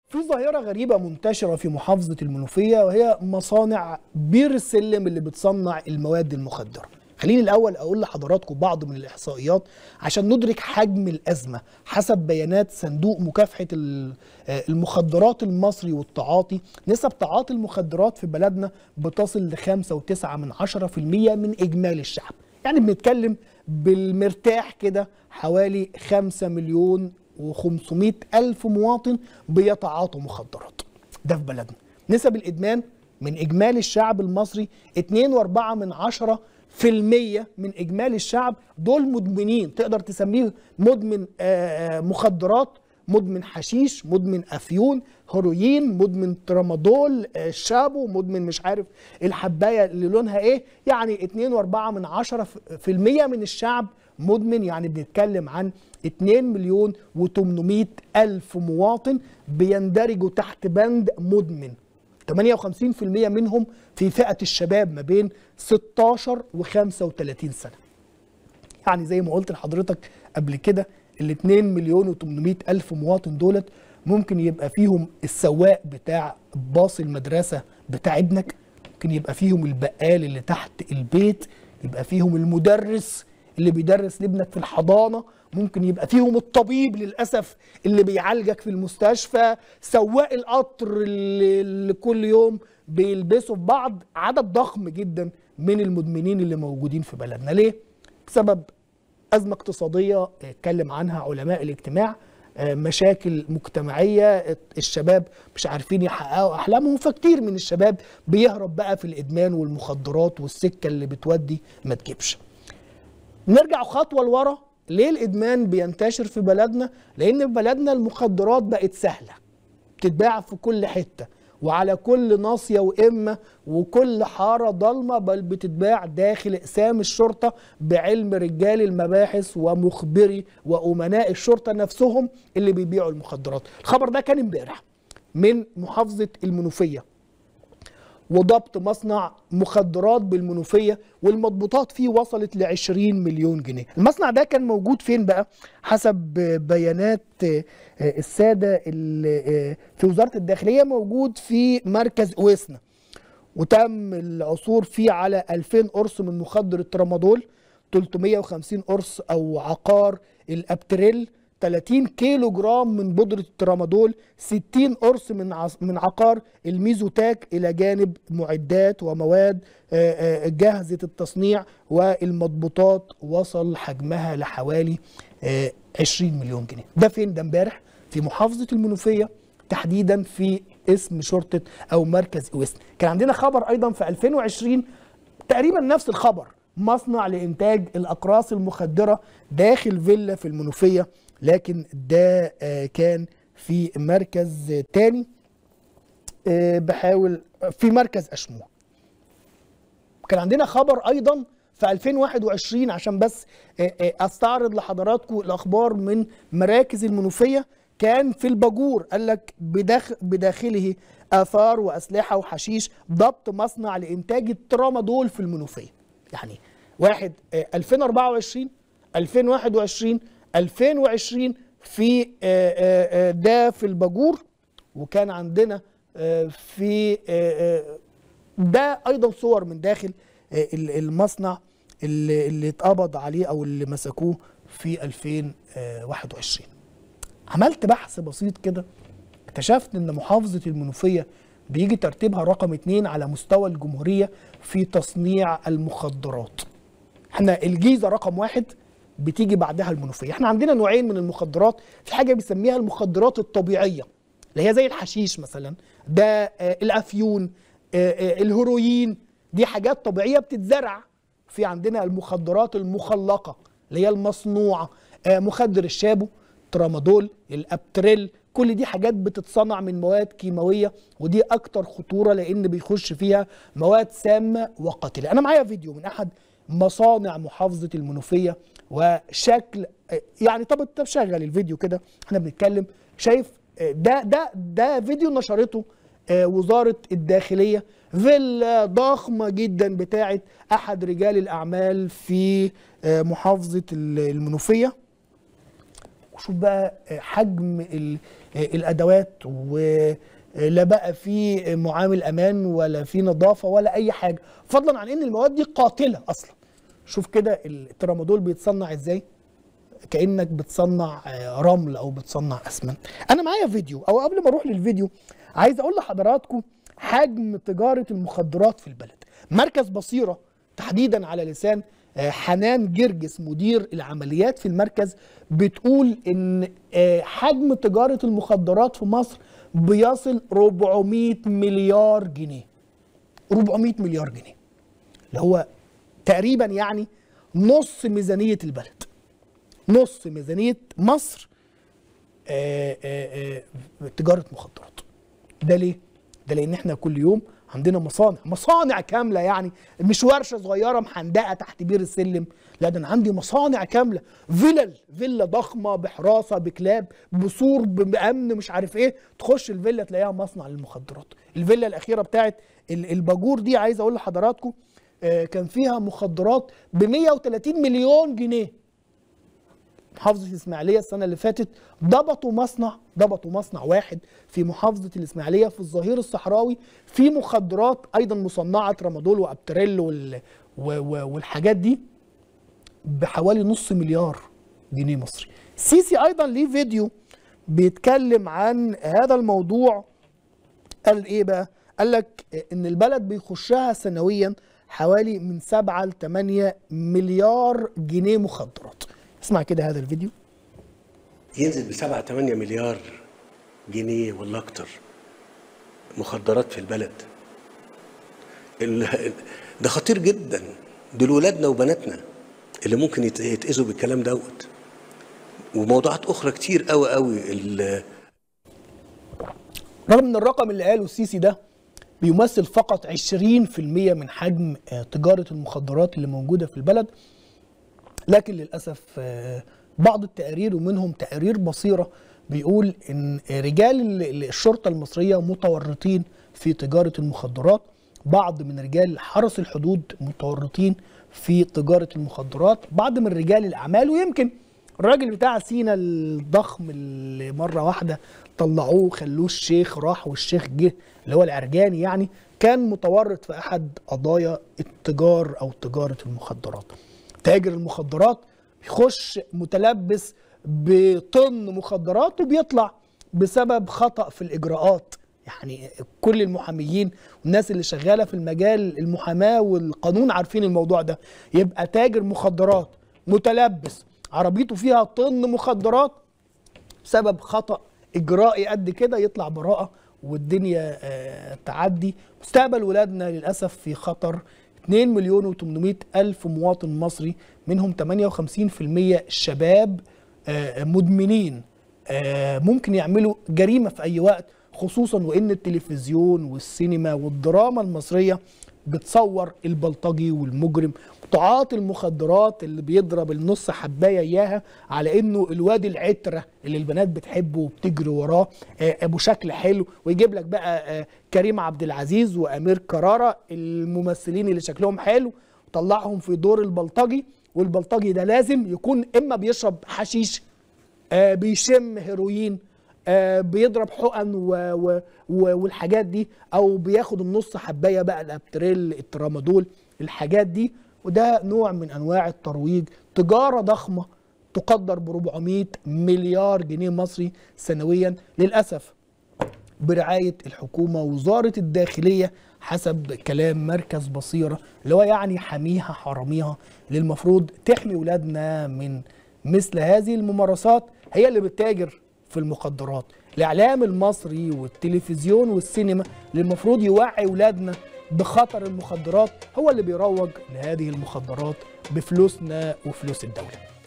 في ظاهرة غريبة منتشرة في محافظة المنوفية وهي مصانع بير السلم اللي بتصنع المواد المخدرة. خليني الأول أقول لحضراتكم بعض من الإحصائيات عشان ندرك حجم الأزمة حسب بيانات صندوق مكافحة ال- آه المخدرات المصري والتعاطي نسب تعاطي المخدرات في بلدنا بتصل ل 5.9 من 10% من إجمالي الشعب. يعني بنتكلم بالمرتاح كده حوالي 5 مليون و500 ألف مواطن بيتعاطوا مخدرات ده في بلدنا نسب الإدمان من إجمالي الشعب المصري 2.4 من عشرة في المية من إجمالي الشعب دول مدمنين تقدر تسميه مدمن آه، مخدرات مدمن حشيش مدمن أفيون هيروين مدمن ترامادول آه، شابو مدمن مش عارف الحباية اللي لونها إيه يعني 2.4 من عشرة في المية من الشعب مدمن يعني بنتكلم عن 2 مليون و800 ألف مواطن بيندرجوا تحت بند مدمن 58% منهم في فئة الشباب ما بين 16 و 35 سنة يعني زي ما قلت لحضرتك قبل كده ال 2 مليون و800 ألف مواطن دولت ممكن يبقى فيهم السواق بتاع باص المدرسة بتاع ابنك ممكن يبقى فيهم البقال اللي تحت البيت يبقى فيهم المدرس اللي بيدرس لابنك في الحضانة ممكن يبقى فيهم الطبيب للأسف اللي بيعالجك في المستشفى سواق القطر اللي, اللي كل يوم بيلبسوا في بعض عدد ضخم جدا من المدمنين اللي موجودين في بلدنا ليه؟ بسبب أزمة اقتصادية اتكلم عنها علماء الاجتماع آه، مشاكل مجتمعية الشباب مش عارفين يحققوا أحلامهم فكتير من الشباب بيهرب بقى في الإدمان والمخدرات والسكة اللي بتودي ما تجيبش نرجع خطوه لورا ليه الادمان بينتشر في بلدنا لان في بلدنا المخدرات بقت سهله بتتباع في كل حته وعلى كل ناصيه وامه وكل حاره ضلمه بل بتتباع داخل اقسام الشرطه بعلم رجال المباحث ومخبري وامناء الشرطه نفسهم اللي بيبيعوا المخدرات الخبر ده كان امبارح من محافظه المنوفيه وضبط مصنع مخدرات بالمنوفيه والمضبوطات فيه وصلت ل 20 مليون جنيه. المصنع ده كان موجود فين بقى؟ حسب بيانات الساده اللي في وزاره الداخليه موجود في مركز اويسنا. وتم العثور فيه على 2000 قرص من مخدر الترامادول 350 قرص او عقار الابتريل 30 كيلو جرام من بودرة الترامادول 60 قرص من عص- من عقار الميزوتاك إلى جانب معدات ومواد آه، آه، جاهزة التصنيع والمضبوطات وصل حجمها لحوالي آه، 20 مليون جنيه ده فين ده امبارح في محافظة المنوفية تحديدا في اسم شرطة أو مركز اويسن كان عندنا خبر أيضا في 2020 تقريبا نفس الخبر مصنع لإنتاج الأقراص المخدرة داخل فيلا في المنوفية لكن ده آه، كان في مركز آه، تاني آه، بحاول في مركز أشموع كان عندنا خبر أيضا في 2021 عشان بس آه، آه، استعرض لحضراتكم الاخبار من مراكز المنوفيه كان في الباجور قال لك بداخل بداخله اثار واسلحه وحشيش ضبط مصنع لانتاج الترامادول في المنوفيه يعني واحد آه، 2024 2021 2020 في آه، آه، آه، ده في الباجور وكان عندنا آه، في آه، آه، ده ايضا صور من داخل آه، ال- المصنع اللي اللي اتقبض عليه او اللي مسكوه في 2021 عملت بحث بسيط كده اكتشفت ان محافظة المنوفية بيجي ترتيبها رقم اتنين على مستوى الجمهورية في تصنيع المخدرات احنا الجيزة رقم واحد بتيجي بعدها المنوفية احنا عندنا نوعين من المخدرات في حاجة بيسميها المخدرات الطبيعية اللي هي زي الحشيش مثلا ده آه، الافيون آه، آه، الهيروين دي حاجات طبيعية بتتزرع في عندنا المخدرات المخلقة اللي هي المصنوعة آه، مخدر الشابو ترامادول الابتريل كل دي حاجات بتتصنع من مواد كيماويه ودي اكتر خطوره لان بيخش فيها مواد سامه وقاتله انا معايا فيديو من احد مصانع محافظه المنوفيه وشكل يعني طب طب شغل الفيديو كده احنا بنتكلم شايف ده ده ده فيديو نشرته آه، وزاره الداخليه فيلا ضخمه جدا بتاعه احد رجال الاعمال في آه، محافظه المنوفيه وشوف بقى حجم ال- الادوات ولا بقى في معامل امان ولا في نظافه ولا اي حاجه فضلا عن ان المواد دي قاتله اصلا شوف كده الترامادول بيتصنع ازاي كانك بتصنع آه، رمل او بتصنع اسمنت انا معايا فيديو او قبل ما اروح للفيديو عايز اقول لحضراتكم حجم تجاره المخدرات في البلد مركز بصيره تحديدا على لسان آه، حنان جرجس مدير العمليات في المركز بتقول ان آه، حجم تجاره المخدرات في مصر بيصل 400 مليار جنيه 400 مليار جنيه اللي هو تقريبا يعني نص ميزانيه البلد نص ميزانيه مصر آه، آه، آه، تجاره مخدرات ده ليه ده لان احنا كل يوم عندنا مصانع مصانع كامله يعني مش ورشه صغيره محندقه تحت بير السلم لا ده انا عندي مصانع كامله فيلل فيلا ضخمه بحراسه بكلاب بسور بامن مش عارف ايه تخش الفيلا تلاقيها مصنع للمخدرات الفيلا الاخيره بتاعت ال- الباجور دي عايز اقول لحضراتكم آه، كان فيها مخدرات ب 130 مليون جنيه محافظة الإسماعيلية السنة اللي فاتت ضبطوا مصنع ضبطوا مصنع واحد في محافظة الإسماعيلية في الظهير الصحراوي في مخدرات أيضا مصنعة رامادول وأبتريل وال و- و- والحاجات دي بحوالي نص مليار جنيه مصري السيسي أيضا ليه فيديو بيتكلم عن هذا الموضوع قال ايه بقى؟ قال لك ان البلد بيخشها سنويا حوالي من 7 ل 8 مليار جنيه مخدرات. اسمع كده هذا الفيديو. ينزل ب 7 8 مليار جنيه ولا اكتر مخدرات في البلد ال- ده خطير جدا دول ولادنا وبناتنا اللي ممكن يت- يتأذوا بالكلام دوت وموضوعات اخرى كتير قوي قوي ال- رغم ان الرقم اللي قاله السيسي ده بيمثل فقط 20% من حجم آه، تجارة المخدرات اللي موجودة في البلد لكن للأسف آه، بعض التقارير ومنهم تقارير بصيرة بيقول ان رجال ال- ال- الشرطة المصرية متورطين في تجارة المخدرات بعض من رجال حرس الحدود متورطين في تجارة المخدرات بعض من رجال الأعمال ويمكن الراجل بتاع سينا الضخم اللي مرة واحدة طلعوه خلوه الشيخ راح والشيخ جه اللي هو العرجاني يعني كان متورط في أحد قضايا التجار أو تجارة المخدرات تاجر المخدرات بيخش متلبس بطن مخدرات وبيطلع بسبب خطأ في الإجراءات يعني كل المحاميين والناس اللي شغالة في المجال المحاماة والقانون عارفين الموضوع ده يبقى تاجر مخدرات متلبس عربيته فيها طن مخدرات بسبب خطأ إجرائي قد كده يطلع براءة والدنيا آه، تعدي مستقبل ولادنا للأسف في خطر 2 مليون و800 ألف مواطن مصري منهم 58% شباب آه، مدمنين آه، ممكن يعملوا جريمة في أي وقت خصوصا وإن التلفزيون والسينما والدراما المصرية بتصور البلطجي والمجرم تعاطي المخدرات اللي بيضرب النص حبايه اياها على انه الواد العتره اللي البنات بتحبه وبتجري وراه آه، ابو شكل حلو ويجيب لك بقى آه، كريم عبد العزيز وامير كراره الممثلين اللي شكلهم حلو طلعهم في دور البلطجي والبلطجي ده لازم يكون اما بيشرب حشيش آه، بيشم هيروين آه، بيضرب حقن و... و... و... والحاجات دي او بياخد النص حبايه بقى الابتريل الترامادول الحاجات دي وده نوع من انواع الترويج تجاره ضخمه تقدر ب 400 مليار جنيه مصري سنويا للاسف برعايه الحكومه ووزاره الداخليه حسب كلام مركز بصيره اللي هو يعني حميها حراميها اللي المفروض تحمي ولادنا من مثل هذه الممارسات هي اللي بتتاجر في المخدرات الاعلام المصري والتلفزيون والسينما اللي المفروض يوعي ولادنا بخطر المخدرات هو اللي بيروج لهذه المخدرات بفلوسنا وفلوس الدوله